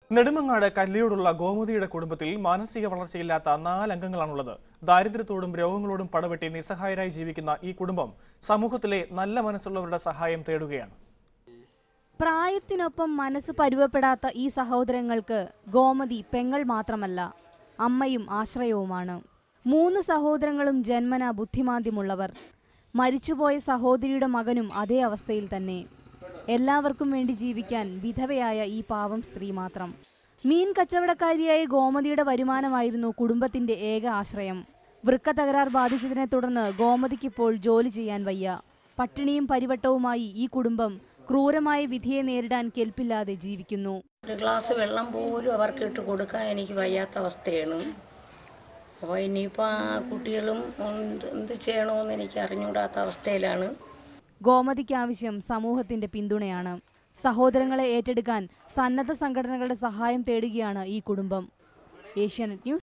നെടുമങ്ങാട് കല്ലിയോടുള്ള ഗോമതിയുടെ കുടുംബത്തിൽ മാനസിക വളർച്ചയില്ലാത്ത നാലംഗങ്ങളാണുള്ളത് ദാരിദ്ര്യത്തോടും രോഗങ്ങളോടും പടവെട്ടി നിസ്സഹായരായി ജീവിക്കുന്ന ഈ കുടുംബം സമൂഹത്തിലെ നല്ല മനസ്സുള്ളവരുടെ സഹായം തേടുകയാണ് പ്രായത്തിനൊപ്പം മനസ്സ് പരുവപ്പെടാത്ത ഈ സഹോദരങ്ങൾക്ക് ഗോമതി പെങ്ങൾ മാത്രമല്ല അമ്മയും ആശ്രയവുമാണ് മൂന്ന് സഹോദരങ്ങളും ജന്മന ബുദ്ധിമാന്ദ്യമുള്ളവർ മരിച്ചുപോയ സഹോദരിയുടെ മകനും അതേ അവസ്ഥയിൽ തന്നെ എല്ലാവർക്കും വേണ്ടി ജീവിക്കാൻ വിധവയായ ഈ പാവം സ്ത്രീ മാത്രം മീൻ കച്ചവടക്കാരിയായ ഗോമതിയുടെ വരുമാനമായിരുന്നു കുടുംബത്തിന്റെ ഏക ആശ്രയം വൃക്ക തകരാർ ബാധിച്ചതിനെ തുടർന്ന് ഗോമതിക്കിപ്പോൾ ജോലി ചെയ്യാൻ വയ്യ പട്ടിണിയും പരിവട്ടവുമായി ഈ കുടുംബം ക്രൂരമായ വിധിയെ നേരിടാൻ കെൽപ്പില്ലാതെ ജീവിക്കുന്നു ഒരു ഗ്ലാസ് വെള്ളം പോലും അവർക്ക് ഇട്ട് കൊടുക്കാൻ എനിക്ക് വയ്യാത്ത അവസ്ഥയാണ് അപ്പോൾ ഇനിയിപ്പോൾ ആ കുട്ടികളും എന്ത് എന്ത് ചെയ്യണമെന്ന് എനിക്ക് അറിഞ്ഞുകൂടാത്ത അവസ്ഥയിലാണ് ഗോമതിക്ക് ആവശ്യം സമൂഹത്തിന്റെ പിന്തുണയാണ് സഹോദരങ്ങളെ ഏറ്റെടുക്കാൻ സന്നദ്ധ സംഘടനകളുടെ സഹായം തേടുകയാണ് ഈ കുടുംബം ഏഷ്യാനെറ്റ് ന്യൂസ്